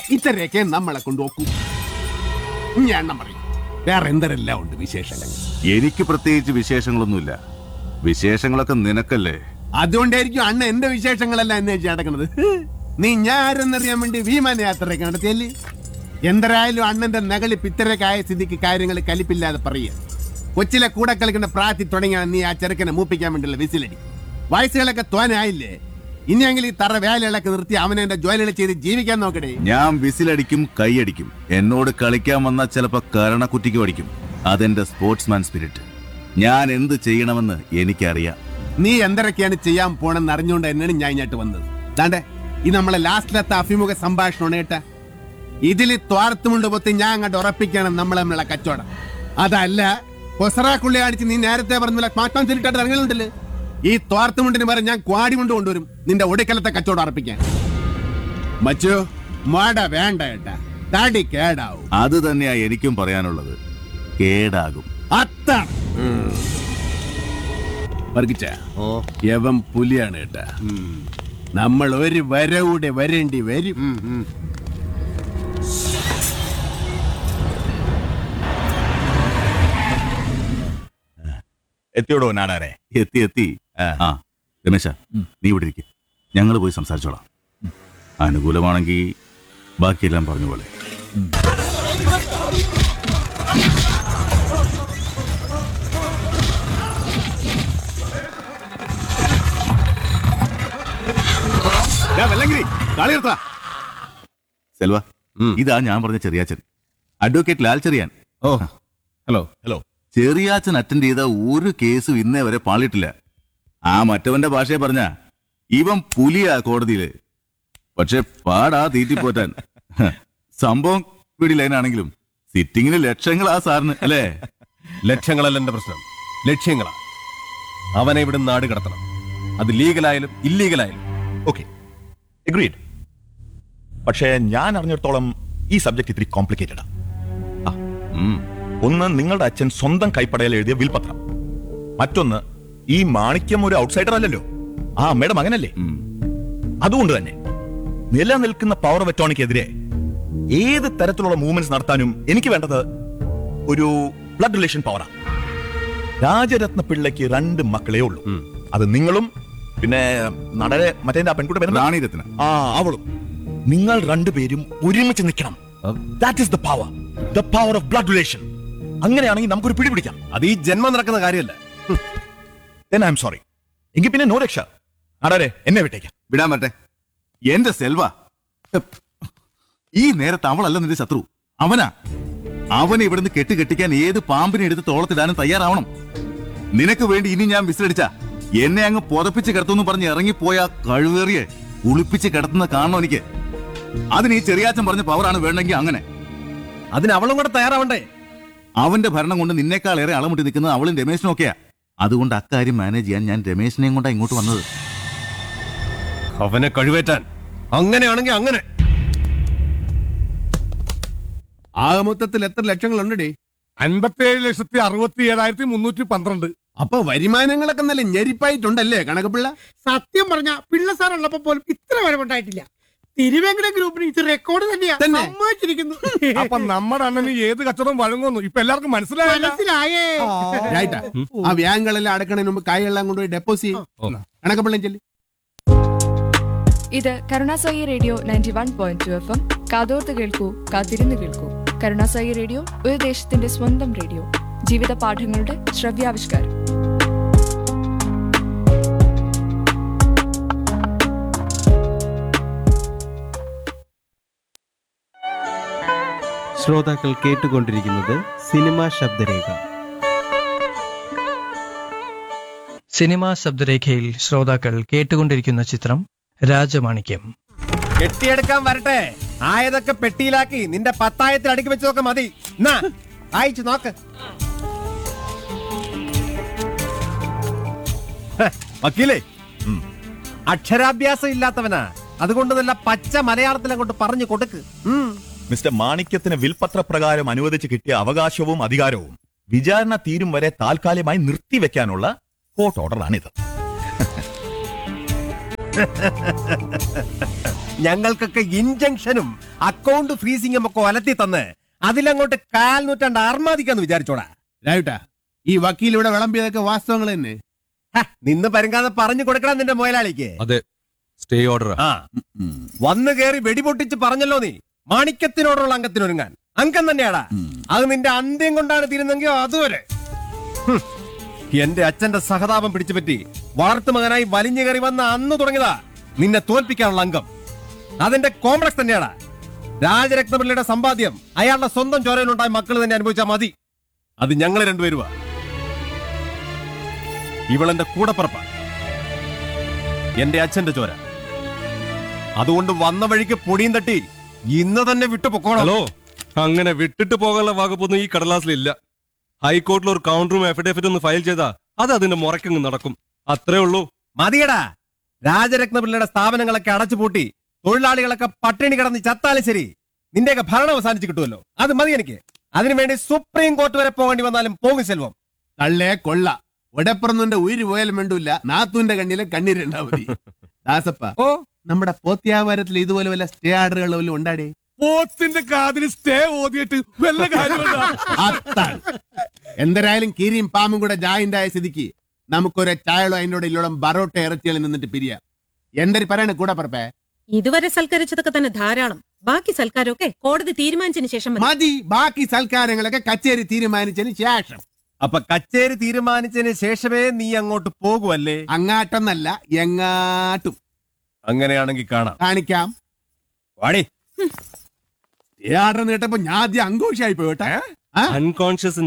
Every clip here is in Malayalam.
ഇത്രയൊക്കെ നമ്മളെ കൊണ്ട് നോക്കൂ ഞാൻ എണ്ണം പറയും വേറെ എന്തെല്ലാം ഉണ്ട് വിശേഷങ്ങൾ എനിക്ക് പ്രത്യേകിച്ച് വിശേഷങ്ങളൊന്നുമില്ല വിശേഷങ്ങളൊക്കെ നിനക്കല്ലേ അതുകൊണ്ടായിരിക്കും അണ്ണ എന്റെ വിശേഷങ്ങളെല്ലാം അന്വേഷിച്ച് നടക്കുന്നത് നീ ഞാൻ ആരെന്നറിയാൻ വേണ്ടി വിമാന യാത്രയൊക്കെ നടത്തിയല്ലേ എന്തരായാലും അണ്ണന്റെ നകളി പിത്തരക്കായ സ്ഥിതിക്ക് കാര്യങ്ങൾ കലിപ്പില്ലാതെ പറയുക കൊച്ചിലെ കൂടെ കളിക്കുന്ന പ്രായത്തി തുടങ്ങിയാണ് നീ ആ ചെറുക്കനെ മൂപ്പിക്കാൻ വേണ്ടിയുള്ള വിസിലടി വയസ്സുകളൊക്കെ തോനായില്ലേ ഇനിയെങ്കിൽ ഈ തറ വേലകളൊക്കെ നിർത്തി അവനെ എന്റെ ജോലികൾ ചെയ്ത് ജീവിക്കാൻ നോക്കടേ ഞാൻ വിസിലടിക്കും കൈയടിക്കും എന്നോട് കളിക്കാൻ വന്നാൽ ചിലപ്പോ കരണക്കുറ്റിക്ക് അടിക്കും അതെന്റെ സ്പോർട്സ്മാൻ സ്പിരിറ്റ് ഞാൻ എന്ത് ചെയ്യണമെന്ന് എനിക്കറിയാം നീ എന്തൊക്കെയാണ് ചെയ്യാൻ പോണെന്ന് അറിഞ്ഞുകൊണ്ട് തന്നെയാണ് ഞാൻ ഇങ്ങോട്ട് വന്നത് ദാണ്ടെ ഇത് നമ്മളെ ലാസ്റ്റിലത്തെ അഭിമുഖ സംഭാഷണമാണ് കേട്ട ഇതിൽ ത്വാർത്തുമുണ്ട് പൊത്തി ഞാൻ അങ്ങോട്ട് ഉറപ്പിക്കണം നമ്മളെ നമ്മളെ കച്ചവടം അതല്ല കൊസറാക്കുള്ളി അടിച്ച് നീ നേരത്തെ പറഞ്ഞ മാറ്റാൻ തിരിട്ടായിട്ട് ഇറങ്ങലുണ്ടല്ലേ ഈ ത്വാർത്തുമുണ്ടിന് വരെ ഞാൻ ക്വാടി കൊണ്ട് കൊണ്ടുവരും നിന്റെ ഒടുക്കലത്തെ കച്ചവടം ഉറപ്പിക്കാൻ മച്ചു മാട വേണ്ട ഏട്ടാ തടി കേടാവും അത് തന്നെയാ എനിക്കും പറയാനുള്ളത് കേടാകും അത്താണ് വർഗിച്ച യവൻ പുലിയാണ് കേട്ടാ നമ്മൾ ഒരു വരവൂടെ വരേണ്ടി വരും എത്തിയോടോ നാടാരെ എത്തി എത്തി ആ രമേശ നീ ഇവിടെ ഇരിക്കും ഞങ്ങൾ പോയി സംസാരിച്ചോളാം അനുകൂലമാണെങ്കിൽ ബാക്കിയെല്ലാം പറഞ്ഞ പോലെ സെൽവ ഇതാ ഞാൻ പറഞ്ഞ ചെറിയാച്ചൻ അഡ്വക്കേറ്റ് ലാൽ ചെറിയാൻ ഓ ഹലോ ഹലോ ചെറിയാച്ചൻ അറ്റൻഡ് ചെയ്ത ഒരു കേസും ഇന്നേ വരെ പാളിയിട്ടില്ല ആ മറ്റവന്റെ ഭാഷയെ പറഞ്ഞ ഇവൻ പുലിയാ കോടതിയില് പക്ഷെ പാടാ തീറ്റിപ്പോറ്റാൻ ഹ, സംഭവം പിടി ലൈനാണെങ്കിലും സിറ്റിങ്ങിന് ലക്ഷങ്ങളാ സാറിന് അല്ലേ ലക്ഷ്യങ്ങളല്ല എന്റെ പ്രശ്നം ലക്ഷ്യങ്ങളാ അവനെ ഇവിടെ നാട് കടത്തണം അത് ലീഗലായാലും ഇല്ലീഗലായാലും ഓക്കെ എഗ്രീഡ് പക്ഷേ ഞാൻ അറിഞ്ഞിടത്തോളം ഈ സബ്ജക്ട് ഇത്തിരി കോംപ്ലിക്കേറ്റഡാ ഉം. ഒന്ന് നിങ്ങളുടെ അച്ഛൻ സ്വന്തം കൈപ്പടയിൽ എഴുതിയ വിൽപത്രം മറ്റൊന്ന് ഈ മാണിക്യം ഒരു ഔട്ട്സൈഡർ അല്ലല്ലോ ആ അമ്മയുടെ മകനല്ലേ ഉം. അതുകൊണ്ട് തന്നെ നിലനിൽക്കുന്ന പവർ ഓഫ് അറ്റോണിക്കെതിരെ ഏത് തരത്തിലുള്ള മൂവ്മെന്റ്സ് നടത്താനും എനിക്ക് വേണ്ടത് ഒരു ബ്ലഡ് റിലേഷൻ പവറാ രാജരത്ന പിള്ളയ്ക്ക് രണ്ട് മക്കളേ ഉള്ളൂ അത് നിങ്ങളും പിന്നെ നടരെ മറ്റേ ആ പെൺകുട്ടി പേരെന്താ? റാണി രത്ന ആ അവളും നിങ്ങൾ രണ്ടുപേരും ഒരുമിച്ച് നിൽക്കണം that is the power the power of blood relation അങ്ങനെയാണെങ്കിൽ നമുക്കൊരു പിടി പിടിക്കാം അത് ഈ ജന്മം നടക്കുന്ന കാര്യമല്ല then ഐ എം സോറി എങ്കിൽ പിന്നെ നോ രക്ഷ അടാരെ എന്നെ വിട്ടേക്കാം വിടാൻ പറ്റേ എന്റെ സെൽവ ഈ നേരത്ത് അവളല്ല നിന്റെ ശത്രു അവനാ അവനെ ഇവിടുന്ന് കെട്ട് കെട്ടിക്കാൻ ഏത് പാമ്പിനെ എടുത്ത് തോളത്തിടാനും തയ്യാറാവണം നിനക്ക് വേണ്ടി ഇനി ഞാൻ വിസിലടിച്ച എന്നെ അങ്ങ് പുതപ്പിച്ച് കിടത്തുന്നു പറഞ്ഞ് ഇറങ്ങിപ്പോയ കഴിവേറിയെ കുളിപ്പിച്ച് കിടത്തുന്ന കാണണം എനിക്ക് അതിന് ഈ ചെറിയാച്ചൻ പറഞ്ഞ പവറാണ് വേണമെങ്കിൽ അങ്ങനെ അതിന് അവളും കൂടെ തയ്യാറാവണ്ടേ അവന്റെ ഭരണം കൊണ്ട് നിന്നേക്കാൾ ഏറെ അളമുട്ടി നിൽക്കുന്നത് അവളും രമേശനും ഒക്കെയാ അതുകൊണ്ട് അക്കാര്യം മാനേജ് ചെയ്യാൻ ഞാൻ രമേശിനെയും കൊണ്ടാ ഇങ്ങോട്ട് വന്നത് അവനെ കഴിവേറ്റാൻ അങ്ങനെയാണെങ്കിൽ അങ്ങനെ ആകെ മൊത്തത്തിൽ എത്ര ലക്ഷങ്ങളുണ്ടേ അൻപത്തിയേഴ് ലക്ഷത്തി അറുപത്തി ഏഴായിരത്തി മുന്നൂറ്റി പന്ത്രണ്ട് അപ്പൊ വരുമാനങ്ങളൊക്കെ നല്ല ഞെരിപ്പായിട്ടുണ്ടല്ലേ കണക്കപ്പിള്ള സത്യം പറഞ്ഞ പിള്ള സാർ ഉള്ളപ്പോ പോലും ഇത്ര വരവുണ്ടായിട്ടില്ല തിരുവേങ്കട ഗ്രൂപ്പിന് ഇത് റെക്കോർഡ് തന്നെയാ തന്നെ? സമ്മതിച്ചിരിക്കുന്നു അപ്പൊ നമ്മുടെ അണ്ണന് ഏത് കച്ചവടം വഴങ്ങുന്നു ഇപ്പൊ എല്ലാവർക്കും മനസ്സിലായല്ല മനസ്സിലായേ രായിട്ടാ ആ വ്യാങ്കളെല്ലാം അടക്കണതിന് മുമ്പ് കായെല്ലാം കൊണ്ടുപോയി ഡെപ്പോസിറ്റ് ചെയ്യും കണക്കപ്പിള്ളം ചെല്ലി ഇത് Karunasai radio ninety one point two F M കാതോർത്ത് കേൾക്കൂ കാത്തിരുന്ന് കേൾക്കൂ കരുണാസായി റേഡിയോ ഒരു ദേശത്തിന്റെ സ്വന്തം റേഡിയോ ജീവിത പാഠങ്ങളുടെ ശ്രവ്യാവിഷ്കാരം ശ്രോതാക്കൾ കേട്ടുകൊണ്ടിരിക്കുന്നത് സിനിമാ ശബ്ദരേഖ സിനിമാ ശബ്ദരേഖയിൽ ശ്രോതാക്കൾ കേട്ടുകൊണ്ടിരിക്കുന്ന ചിത്രം രാജമാണിക്യം കെട്ടിയെടുക്കാൻ വരട്ടെ ആയതൊക്കെ പെട്ടിയിലാക്കി നിന്റെ പത്തായത്തിൽ അടുക്കി വെച്ചതൊക്കെ മതി എന്നാ അയച്ചു നോക്ക് ഹ, വക്കീലേ അക്ഷരാഭ്യാസം ഇല്ലാത്തവനാ അതുകൊണ്ട് നല്ല പച്ച മലയാളത്തിൽ അങ്ങോട്ട് പറഞ്ഞു കൊടുക്ക് ഉം. മിസ്റ്റർ മാണിക്യത്തിന് വിൽപത്ര പ്രകാരം അനുവദിച്ച് കിട്ടിയ അവകാശവും അധികാരവും വിചാരണ തീരും വരെ താൽക്കാലികമായി നിർത്തിവെക്കാനുള്ള കോർട്ട് ഓർഡറാണിത് ഞങ്ങൾക്കൊക്കെ ഇൻജങ്ഷനും അക്കൗണ്ട് ഫ്രീസിംഗ് ഒക്കെ ഒലത്തി തന്ന് അതിലങ്ങോട്ട് കാൽ നൂറ്റാണ്ട് അർമാദിക്കാന്ന് വിചാരിച്ചോടാ രാവിട്ടാ ഈ വക്കീൽ ഇവിടെ വിളമ്പിയതൊക്കെ വാസ്തവങ്ങൾ തന്നെ ഹ, നിന്ന് പരുങ്ങാതെ പറഞ്ഞു കൊടുക്കണം നിന്റെ മുതലാളിക്ക് അതെ സ്റ്റേ ഓർഡർ ആ വന്നു കേറി വെടിപൊട്ടിച്ച് പറഞ്ഞല്ലോ നീ മാണിക്യത്തിനോടുള്ള അംഗത്തിനൊരുങ്ങാൻ അംഗം തന്നെയാടാ അത് നിന്റെ അന്ത്യം കൊണ്ടാണ് തീരുന്നെങ്കിൽ അതുവരെ ഹും. എന്റെ അച്ഛന്റെ സഹതാപം പിടിച്ചുപറ്റി വളർത്തു മകനായി വലിഞ്ഞു കയറി വന്ന അന്ന് തുടങ്ങിയതാ നിന്നെ തോൽപ്പിക്കാനുള്ള അംഗം അതിന്റെ കോംപ്ലക്സ് തന്നെയാടാ രാജരത്നപിള്ളയുടെ സമ്പാദ്യം അയാളുടെ സ്വന്തം ചോരയിലുണ്ടായ മക്കൾ തന്നെ അനുഭവിച്ചാൽ മതി അത് ഞങ്ങൾ രണ്ടുപേരുവാ ഇവളെന്റെ കൂടപ്പുറപ്പ എന്റെ അച്ഛന്റെ ചോര അതുകൊണ്ട് വന്ന വഴിക്ക് പൊടിയും തട്ടി ഇന്ന് തന്നെ വിട്ടു പൊക്കോളാം ഹലോ അങ്ങനെ വിട്ടിട്ട് പോകാനുള്ള വകുപ്പൊന്നും ഈ കടലാസിലില്ല ഹൈക്കോർട്ടിൽ ഒരു കൗണ്ടറും അഫിഡേവിറ്റ് ഒന്ന് ഫയൽ ചെയ്താ അത് അതിന്റെ മുറക്കങ്ങ് നടക്കും അത്രേ ഉള്ളൂ മതിയടാ രാജരത്നപിള്ളയുടെ സ്ഥാപനങ്ങളൊക്കെ അടച്ചുപൂട്ടി തൊഴിലാളികളൊക്കെ പട്ടിണി കിടന്ന് ചത്താലും ശരി നിന്റെയൊക്കെ ഭരണം അവസാനിച്ച് കിട്ടുമല്ലോ അത് മതി എനിക്ക് അതിനുവേണ്ടി സുപ്രീം കോർട്ട് വരെ പോകേണ്ടി വന്നാലും പോകും സെൽവം തള്ളേ കൊള്ള ഒടപ്പുറന്നുന്റെ ഉയിര് പോയാലും വേണ്ടൂല നാത്തൂന്റെ കണ്ണിലെ കണ്ണീരുണ്ടാവും ദാസപ്പ ഓ നമ്മുടെ പോത്യാവാരത്തിൽ ഇതുപോലെ വല്ല സ്റ്റേ ആർഡറുകൾ വല്ലതും ഉണ്ടാടേ പോത്തിന്റെ കാതിന് സ്റ്റേ ഓതിയിട്ട് വല്ല കാര്യമുണ്ടോ അതാണ് എന്തരായാലും കീരിയും പാമ്പും കൂടെ ജായിന്റ് ആയ സ്ഥിതിക്ക് നമുക്കൊരു ചായളോ അതിനോട് ഇല്ലോളം ബറോട്ട ഇറച്ചികളിൽ നിന്നിട്ട് പിരിയാം എന്തൊരു പറയണ കൂടെ പറപ്പേ ഇതുവരെ സൽക്കരിച്ചതൊക്കെ തന്നെ ധാരാളം ബാക്കി സൽക്കാരമൊക്കെ കോടതി തീരുമാനിച്ചതിന് ശേഷം മതി. മതി ബാക്കി സൽക്കാരങ്ങളൊക്കെ കച്ചേരി തീരുമാനിച്ചതിന് ശേഷം അപ്പൊ കച്ചേരി തീരുമാനിച്ചതിന് ശേഷമേ നീ അങ്ങോട്ട് പോകുമല്ലേ അങ്ങാട്ടൊന്നല്ല എങ്ങാട്ടും അങ്ങനെയാണെങ്കിൽ കാണാം കാണിക്കാം വാടി സ്റ്റേ ആർഡർ നീട്ടപ്പോ ഞാൻ ആദ്യം അങ്കോഷായി പോയിട്ടെ അൺകോൺഷ്യസ്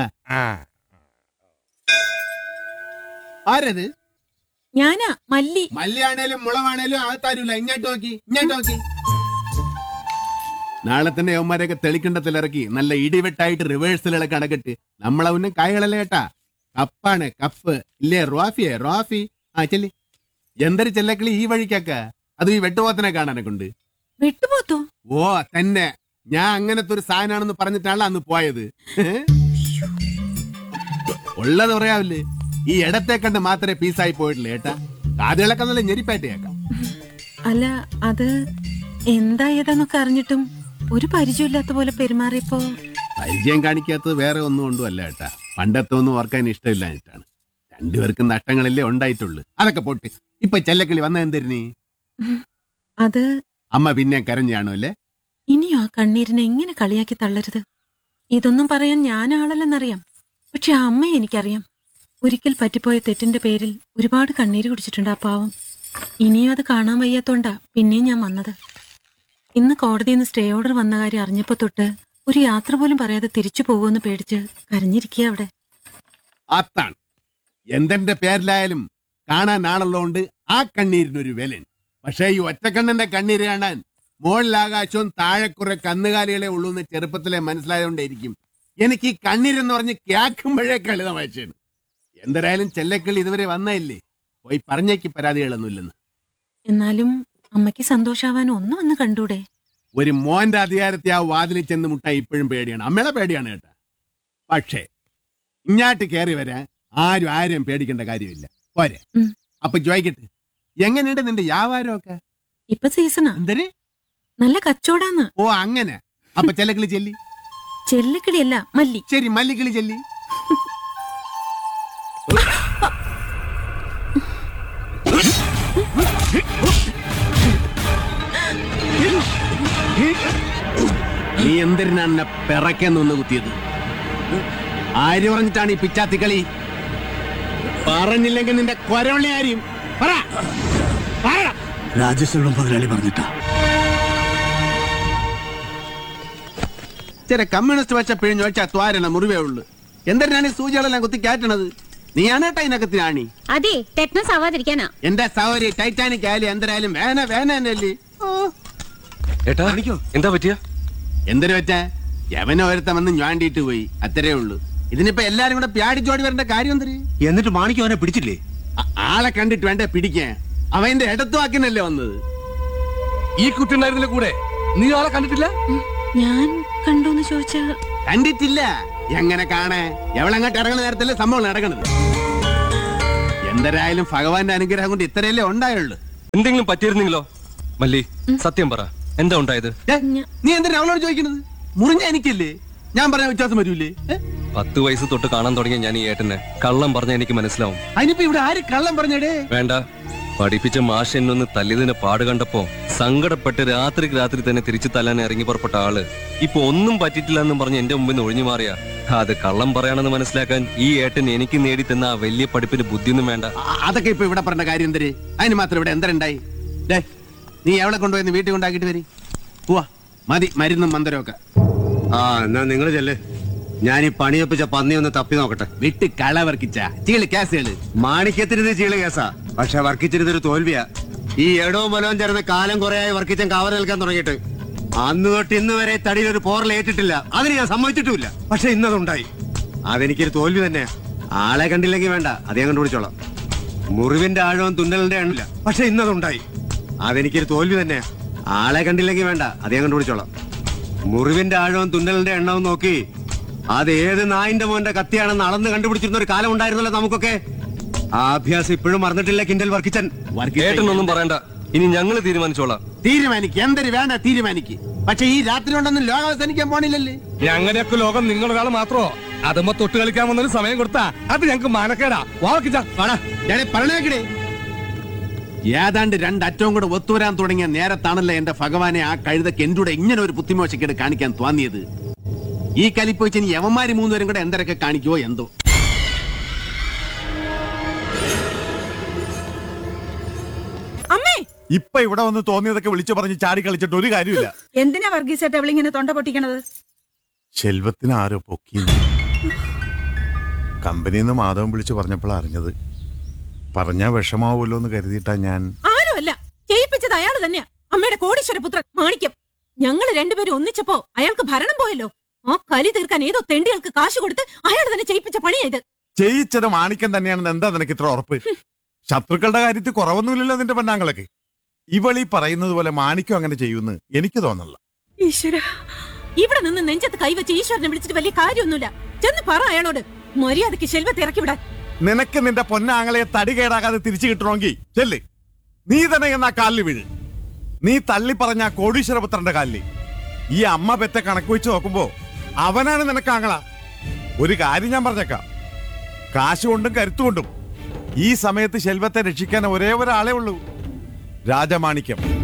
ആരത് ഞാനാ മല്ലി മല്ലിയാണേലും മുളവാണേലും ആൾത്താരില്ല ഇങ്ങോട്ട് നോക്കി ഇങ്ങോട്ട് നോക്കി നാളെ തന്നെ യവന്മാരെയൊക്കെ തെളിക്കണ്ടത്തിലിറക്കി നല്ല ഇടിവെട്ടായിട്ട് റിവേഴ്സലുകളൊക്കെ അടക്കട്ട് നമ്മളവനും കായകളല്ലേ കേട്ടാ കപ്പാണ് കപ്പ് ഇല്ലേ റോഫിയെ റോഫി ആ ചെല്ലി എന്തൊരു ചെല്ലക്കിളി ഈ വഴിക്കൊക്കെ അത് ഈ വെട്ടുപോത്തിനെ കാണാനെ കൊണ്ട് വിട്ടുപോത്തോ ഓ തന്നെ ഞാൻ അങ്ങനത്തെ ഒരു സാധനമാണെന്ന് പറഞ്ഞിട്ടാണ് അന്ന് പോയത് ഉള്ളത് പറയാവില്ലേ ഈ ഇടത്തെ കണ്ട് മാത്രമേ പീസായി പോയിട്ടില്ല ഏട്ടാ കാതുകളൊക്കെ നല്ല ഞെരിപ്പായിട്ടേക്കാം അല്ല അത് എന്തായതെന്നൊക്കെ അറിഞ്ഞിട്ടും ഒരു പരിചയമില്ലാത്ത പോലെ പെരുമാറിയപ്പോ പരിചയം കാണിക്കാത്തത് വേറെ ഒന്നും കൊണ്ടും അല്ല ഏട്ടാ പണ്ടത്തെ ഒന്നും ഓർക്കാൻ ഇഷ്ടമില്ലാഞ്ഞിട്ടാണ് രണ്ടുപേർക്കും നഷ്ടങ്ങളല്ലേ ഉണ്ടായിട്ടുള്ളൂ അതൊക്കെ പോട്ട് ഇപ്പൊ ചെല്ലക്കിളി വന്ന എന്തിരുന്നീ അത് അമ്മ പിന്നെ കരഞ്ഞാണോ അല്ലേ ഇനിയും ആ കണ്ണീരിനെ എങ്ങനെ കളിയാക്കി തള്ളരുത് ഇതൊന്നും പറയാൻ ഞാൻ ആളല്ലെന്നറിയാം പക്ഷെ ആ അമ്മയെ എനിക്കറിയാം ഒരിക്കൽ പറ്റിപ്പോയ തെറ്റിന്റെ പേരിൽ ഒരുപാട് കണ്ണീര് കുടിച്ചിട്ടുണ്ട് ആ പാവം ഇനിയും അത് കാണാൻ വയ്യാത്തോണ്ടാ പിന്നെയും ഞാൻ വന്നത് ഇന്ന് കോടതിയിൽ നിന്ന് സ്റ്റേ ഓർഡർ വന്ന കാര്യം അറിഞ്ഞപ്പോ തൊട്ട് ഒരു യാത്ര പോലും പറയാതെ തിരിച്ചു പോകുമെന്ന് പേടിച്ച് കരഞ്ഞിരിക്കുക അവിടെ അത്താണ് എന്തെന്റെ പേരിലായാലും കാണാൻ ആളുള്ളതുകൊണ്ട് ആ കണ്ണീരിനൊരു വിലൻ പക്ഷേ ഈ ഒറ്റക്കണ്ണന്റെ കണ്ണീര് കാണാൻ മുകളിലാകാശവും താഴെ കുറെ കന്നുകാലികളെ ഉള്ളൂ എന്ന് ചെറുപ്പത്തിലെ മനസ്സിലായതുകൊണ്ടേയിരിക്കും എനിക്ക് ഈ കണ്ണീരെന്ന് പറഞ്ഞ് കേൾക്കുമ്പോഴേ കളിത വായിച്ചാണ് എന്തായാലും ചെല്ലക്കിളി ഇതുവരെ വന്നയില്ലേ പോയി പറഞ്ഞേക്ക് പരാതികളൊന്നുമില്ലെന്ന് എന്നാലും അമ്മയ്ക്ക് സന്തോഷാവാൻ ഒന്ന് വന്ന് കണ്ടൂടെ ഒരു മോന്റെ അധികാരത്തെ ആ വാതിലിൽ ചെന്ന് മുട്ടാൻ ഇപ്പോഴും പേടിയാണ് അമ്മയുടെ പേടിയാണ് കേട്ടാ പക്ഷേ ഇങ്ങാട്ട് കയറി വരാൻ ആരും ആരും പേടിക്കേണ്ട കാര്യമില്ല പോരെ ഉം. അപ്പൊ ചോദിക്കട്ടെ എങ്ങനെയുണ്ട് നിന്റെ വ്യാപാരമൊക്കെ ഇപ്പൊ സീസണാ എന്തര് നല്ല കച്ചോടാന്ന് ഓ അങ്ങനെ അപ്പൊ ചെല്ലക്കിളി ചെല്ലി ചെല്ലക്കിളിയല്ല മല്ലി ശരി മല്ലിക്കിളി ചെല്ലി നീ എന്തിനാണ് എന്നെ പിറക്കാൻ നിന്ന് കുത്തിയത് ആര് പറഞ്ഞിട്ടാണ് ഈ പിച്ചാത്തി കളി പറഞ്ഞില്ലെങ്കിൽ നിന്റെ കൊരവള്ളി ആരും പറ പറയടാ. രാജേശ്വരം മുതലാളി പറഞ്ഞിട്ടാ ചില കമ്മ്യൂണിസ്റ്റ് വച്ച പിഴിഞ്ഞു വെച്ചാ ത്വാരണ മുറിവേ ഉള്ളു എന്തിനാണ് ഈ സൂചികളെല്ലാം കുത്തി കയറ്റണത് നീയാണ് കേട്ടോ ഇതിനകത്തിനാണി അതെ ടെറ്റ്നസ് ആവാതിരിക്കാനാ എന്റെ സൗരി ടൈറ്റാനിക് ആയാലും എന്തരായാലും വേന വേന തന്നെയല്ലേ ഏട്ടാ എന്താ പറ്റിയ എന്തിനു വെച്ചാ യവന ഒരുത്തം വന്ന് ഞാണ്ടിയിട്ട് പോയി അത്രേ ഉള്ളൂ ഇതിനിപ്പോ എല്ലാരും കൂടെ പ്യാടിച്ചോടി വരേണ്ട കാര്യം എന്തര് എന്നിട്ട് മാണിക്കം അവനെ പിടിച്ചില്ലേ ആ- ആളെ കണ്ടിട്ട് വേണ്ട പിടിക്കാൻ അവന്റെ ഇടത്തുവാക്കിനല്ലേ വന്നത് ഈ കുട്ടി ഉണ്ടായിരുന്നില്ല കൂടെ നീ ആളെ കണ്ടിട്ടില്ല ഞാൻ കണ്ടോന്ന് ചോദിച്ചാ കണ്ടിട്ടില്ല എങ്ങനെ കാണേ എവളങ്ങോട്ട് ഇറങ്ങുന്ന നേരത്തല്ലേ സംഭവം നടക്കണത് എന്തരായാലും ഭഗവാന്റെ അനുഗ്രഹം കൊണ്ട് ഇത്രയല്ലേ ഉണ്ടായുള്ളൂ എന്തെങ്കിലും പറ്റിയിരുന്നെങ്കിലോ മല്ലി സത്യം പറ എന്താ ഉണ്ടായത് നീ എന്തിനാ അവളോട് ചോദിക്കണത് മുറിഞ്ഞ എനിക്കല്ലേ ഞാൻ പറഞ്ഞ വ്യത്യാസം വരൂലേ ഏ? പത്ത് വയസ്സ് തൊട്ട് കാണാൻ തുടങ്ങിയ ഞാൻ ഈ ഏട്ടനെ കള്ളം പറഞ്ഞ എനിക്ക് മനസ്സിലാവും അതിനിപ്പോ ഇവിടെ ആര് കള്ളം പറഞ്ഞടേ വേണ്ട പഠിപ്പിച്ച മാഷ് എന്നൊന്ന് തല്ലിയതിന്റെ പാട് കണ്ടപ്പോ സങ്കടപ്പെട്ട് രാത്രിക്ക് രാത്രി തന്നെ തിരിച്ചു തല്ലാൻ ഇറങ്ങി പുറപ്പെട്ട ആള് ഇപ്പൊ ഒന്നും പറ്റിയിട്ടില്ല എന്നും പറഞ്ഞ് എന്റെ മുമ്പിൽ നിന്ന് ഒഴിഞ്ഞു മാറിയ അത് കള്ളം പറയാണെന്ന് മനസ്സിലാക്കാൻ ഈ ഏട്ടൻ എനിക്ക് നേടി തന്ന ആ വലിയ പഠിപ്പിന് ബുദ്ധിയൊന്നും വേണ്ട അ- അതൊക്കെ ഇപ്പൊ ഇവിടെ പറഞ്ഞ കാര്യം എന്തര് അതിന് മാത്രം ഇവിടെ എന്തരുണ്ടായി ഡേ നീ എവിടെ കൊണ്ടുപോയി വീട്ടിൽ കൊണ്ടാക്കിട്ട് വരി പോവാ മതി മരുന്നും മന്ദരമൊക്കെ ആ എന്നാ നിങ്ങൾ ചെല്ലേ ഞാൻ ഈ പണിയൊപ്പിച്ച പന്നി ഒന്ന് തപ്പി നോക്കട്ടെ വിട്ട് കള വർക്കിച്ച ചീള് കേസുകള് മാണിക്യത്തിനിത് ചീള് കേസാ പക്ഷെ വർക്കിച്ചിരുന്നൊരു തോൽവിയാ ഈ എടവും ബലവും ചേർന്ന കാലം കുറയായി വർക്കിച്ചൻ കാവൽ നിൽക്കാൻ തുടങ്ങിയിട്ട് അന്ന് തൊട്ട് ഇന്ന് വരെ തടിയിൽ ഒരു പോറലേറ്റിട്ടില്ല അതിന് ഞാൻ സമ്മതിച്ചിട്ടുമില്ല പക്ഷെ ഇന്നതുണ്ടായി അതെനിക്കൊരു തോൽവി തന്നെയാ ആളെ കണ്ടില്ലെങ്കിൽ വേണ്ട അത് ഞാൻ കണ്ടുപിടിച്ചോളാം മുറിവിന്റെ ആഴവും തുന്നലിന്റെ എണ്ണില്ല പക്ഷെ ഇന്നതുണ്ടായി അതെനിക്കൊരു തോൽവി തന്നെയാ ആളെ കണ്ടില്ലെങ്കിൽ വേണ്ട അത് ഞാൻ കണ്ടുപിടിച്ചോളാം മുറിവിന്റെ ആഴവും തുന്നലിന്റെ എണ്ണവും നോക്കി അത് ഏത് നായിന്റെ മോന്റെ കത്തിയാണെന്ന് അളന്ന് കണ്ടുപിടിച്ചിരുന്ന ഒരു കാലം ഉണ്ടായിരുന്നല്ലോ നമുക്കൊക്കെ ആ അഭ്യാസം ഇപ്പോഴും മറന്നിട്ടില്ല കിൻഡൽ വർക്കിച്ചൻ ഏട്ടനൊന്നും പറയണ്ട ഇനി ഞങ്ങള് തീരുമാനിച്ചോളാം തീരുമാനിക്ക് എന്തൊരു വേണ്ട തീരുമാനിക്ക് പക്ഷെ ഈ രാത്രി കൊണ്ടൊന്നും ലോകം അവസാനിക്കാൻ പോണില്ലല്ലേ ഞങ്ങളുടെയൊക്കെ ലോകം നിങ്ങളൊരാൾ മാത്രമോ അതുമ്പോ തൊട്ട് കളിക്കാൻ വന്നൊരു സമയം കൊടുത്താ അത് ഞങ്ങൾക്ക് മാനക്കേടാ വാക്കിച്ച പറഞ്ഞേക്കടേ ഏതാണ്ട് രണ്ടറ്റവും കൂടെ ഒത്തുവരാൻ തുടങ്ങിയ നേരത്താണല്ലോ എന്റെ ഭഗവാനെ ആ കഴുതക്ക് എന്റെ ഇങ്ങനെ ഒരു ബുദ്ധിമോശക്കേട് കാണിക്കാൻ തോന്നിയത് ഈ കലിപ്പ് വെച്ച് ഇനി യവന്മാര് മൂന്നുപേരും കൂടെ എന്തരൊക്കെ കാണിക്കുവോ എന്തോ അമ്മേ ഇപ്പൊ ഇവിടെ വന്ന് തോന്നിയതൊക്കെ വിളിച്ചു പറഞ്ഞ് ചാടി കളിച്ചിട്ട് ഒരു കാര്യമില്ല എന്തിനാ വർഗീസേട്ട അവളിങ്ങനെ തൊണ്ട പൊട്ടിക്കണത് ശെൽവത്തിന് ആരോ പൊക്കി കമ്പനിയിൽ നിന്ന് മാധവൻ വിളിച്ചു പറഞ്ഞപ്പോൾ അറിഞ്ഞത് പറഞ്ഞാ വിഷമാവുമല്ലോ എന്ന് കരുതിയിട്ടാ ഞാൻ ആരുമല്ല ചെയ്യിപ്പിച്ചത് അയാൾ തന്നെയാ അമ്മയുടെ കോടീശ്വര പുത്രൻ മാണിക്യം ഞങ്ങള് രണ്ടുപേരും ഒന്നിച്ചപ്പോ അയാൾക്ക് ഭരണം പോയല്ലോ ആ കലി തീർക്കാൻ ഏതോ തെണ്ടികൾക്ക് കാശ് കൊടുത്ത് അയാൾ തന്നെ ചെയ്യിപ്പിച്ച പണിയാ ഇത് ചെയ്യിച്ചത് മാണിക്യം തന്നെയാണെന്ന് എന്താ നിനക്ക് ഇത്ര ഉറപ്പ് ശത്രുക്കളുടെ കാര്യത്തിൽ കുറവൊന്നുമില്ലല്ലോ നിന്റെ പെണ്ണാങ്ങളൊക്കെ ഇവളീ പറയുന്നത് പോലെ മാണിക്യം അങ്ങനെ ചെയ്യുമെന്ന് എനിക്ക് തോന്നല്ല ഈശ്വര ഇവിടെ നിന്ന് നെഞ്ചത്ത് കൈവച്ച് ഈശ്വരനെ വിളിച്ചിട്ട് വലിയ കാര്യമൊന്നുമില്ല ചെന്ന് പറ അയാളോട് മര്യാദക്ക് ശെൽവത്തെ ഇറക്കി വിടാൻ നിനക്ക് നിന്റെ പൊന്നാങ്ങളെ തടി കേടാകാതെ തിരിച്ചു കിട്ടണമെങ്കിൽ ചെല്ല് നീ തന്നെ എന്നാ കാലിൽ വീഴ് നീ തള്ളി പറഞ്ഞ ആ കോടീശ്വരപുത്രന്റെ കാലിൽ ഈ അമ്മ പെറ്റ കണക്ക് വെച്ച് നോക്കുമ്പോ അവനാണ് നിനക്ക് ആങ്ങള ഒരു കാര്യം ഞാൻ പറഞ്ഞേക്കാം കാശുകൊണ്ടും കരുത്തുകൊണ്ടും ഈ സമയത്ത് ശെൽവത്തെ രക്ഷിക്കാൻ ഒരേ ഒരാളേ ഉള്ളൂ രാജമാണിക്യം